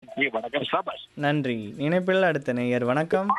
நன்றி வணக்கம் சாபாஷ் நன்றி இணைப்பில் அடுத்த நேயர் வணக்கம்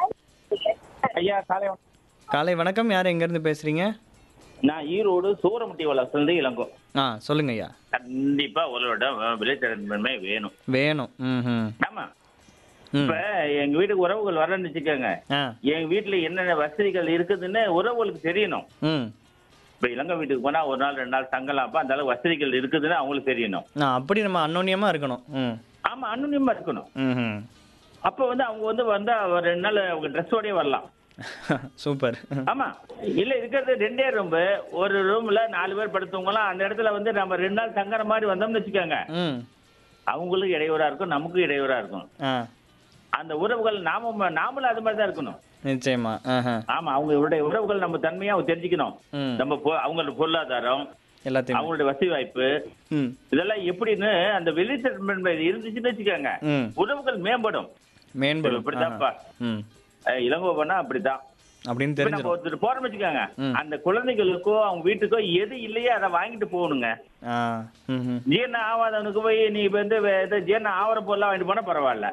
ஐயா காலை வணக்கம். காலை வணக்கம் யார் எங்கேருந்து பேசுறீங்க நான் ஈரோடு சூரமுட்டி வளர்ந்து இளங்கோ ஆ சொல்லுங்க ஐயா கண்டிப்பா உங்களோட விளைச்சன்மை வேணும் வேணும் ம் ம் ஆமா ம் இப்ப எங்க வீட்டுக்கு உறவுகள் வரேன்னு வச்சுக்கோங்க ஆ எங்க வீட்டுல என்னென்ன வசதிகள் இருக்குதுன்னு உறவுகளுக்கு தெரியணும் ம் இப்ப இளங்கோ வீட்டுக்கு போனா ஒரு நாள் ரெண்டு நாள் தங்கலாம்ப்பா அந்த அளவு வசதிகள் இருக்குதுன்னு அவங்களுக்கு தெரியணும் ஆ அப்படி நம்ம அன்னோன்யமாக இருக்கணும் ம் ஆமா அனுநியமா இருக்கணும் ம் ம் அப்ப வந்து அவங்க வந்து வந்தா ஒரு ரெண்டு நாள் அவங்க ட்ரெஸ்ஸோடய வரலாம் சூப்பர் ஆமா இல்ல இருக்கிறது ரெண்டே ரூம் ஒரு ரூம்ல நாலு பேர் படுத்தவங்களாம் அந்த இடத்துல வந்து நம்ம ரெண்டு நாள் தங்குற மாதிரி வந்தோம்னு வச்சுக்கோங்க ம் அவங்களுக்கு இடையூறா இருக்கும் நமக்கும் இடையூறா இருக்கும் ஆ அந்த உறவுகள் நாம நாமளும் அது மாதிரி தான் இருக்கணும் நிச்சயமா ஆஹா ஆமா அவங்களுடைய உறவுகள் நம்ம தன்மையா அவங்க தெரிஞ்சுக்கணும் ம் நம்ம பொ- அவங்களோட பொருளாதாரம் எல்லாத்தையும் அவங்களுடைய வசதி வாய்ப்பு ம் இதெல்லாம் எப்படின்னு அந்த வெளித்தன்மை இருந்துச்சுன்னு வச்சுக்கோங்க ம் உறவுகள் மேம்படும் மேம்படும் இப்படிதான்ப்பா ஆஹா. ம் அஹ் இளங்கோ பண்ணா அப்படிதான் அப்படின்னு இப்ப நம்ம தெரிஞ்சிடும் ஒருத்தர் போறோம் வச்சுக்கோங்க ம். அந்த குழந்தைகளுக்கோ அவங்க வீட்டுக்கோ எது இல்லையோ அதை வாங்கிட்டு போகணுங்க ஆ ம் ம் ஜீரணம் ஆகாதவனுக்கு போய் நீ வந்து வே- இது ஜீரணம் ஆவர பொருளா வாங்கிட்டு போனா பரவாயில்ல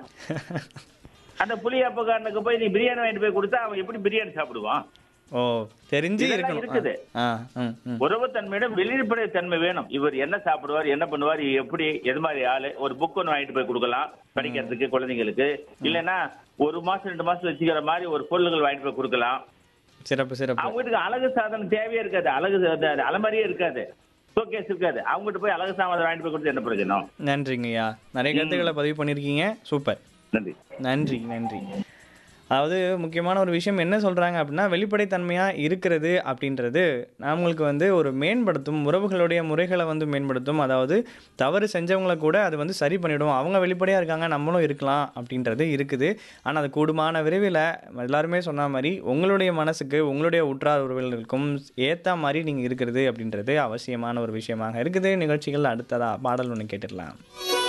அந்த புளியாப்பக்காரனுக்கு போய் நீ பிரியாணி வாங்கிட்டு போய் கொடுத்தா அவன் எப்படி பிரியாணி சாப்பிடுவான் ஓ தெரிஞ்சு இதெல்லாம் இருக்கணும் இருக்குது. ஆ ம் ம் உறவுத்தன்மையிடம் வெளிப்படை தன்மை வேணும் இவர் என்ன சாப்பிடுவார் என்ன பண்ணுவார் எப்படி எது மாதிரி ஆளு ஒரு புக் ஒன்று வாங்கிட்டு போய் கொடுக்கலாம் படிக்கிறதுக்கு குழந்தைங்களுக்கு இல்லைன்னா ஒரு மாசம் ரெண்டு மாசம் வச்சுக்கிற மாதிரி ஒரு பொருள்கள் வாங்கிட்டு போய் கொடுக்கலாம் சிறப்பு சிறப்பு அவங்க வீட்டுக்கு அழகு சாதனம் தேவையே இருக்காது அழகு சா- அது அலமாரியே இருக்காது ஷோகேஸ் இருக்காது அவங்ககிட்ட போய் அழகு சாதனம் வாங்கிட்டு போய் கொடுத்து என்ன பிரயோஜனம் நன்றிங்கய்யா நிறைய கருத்துக்களை பதிவு பண்ணியிருக்கீங்க சூப்பர் நன்றி நன்றி நன்றி அதாவது முக்கியமான ஒரு விஷயம் என்ன சொல்கிறாங்க அப்படின்னா வெளிப்படைத்தன்மையாக இருக்கிறது அப்படின்றது நம்மளுக்கு வந்து ஒரு மேம்படுத்தும் உறவுகளுடைய முறைகளை வந்து மேம்படுத்தும் அதாவது தவறு செஞ்சவங்கள கூட அது வந்து சரி பண்ணிடும் அவங்க வெளிப்படையாக இருக்காங்க நம்மளும் இருக்கலாம் அப்படின்றது இருக்குது ஆனால் அது கூடுமான விரைவில் எல்லாருமே சொன்ன மாதிரி உங்களுடைய மனசுக்கு உங்களுடைய உற்றார் உறவினர்களுக்கும் ஏற்ற மாதிரி நீங்கள் இருக்கிறது அப்படின்றது அவசியமான ஒரு விஷயமாக இருக்குது நிகழ்ச்சிகள் அடுத்ததா பாடல் ஒன்று கேட்டுடலாம்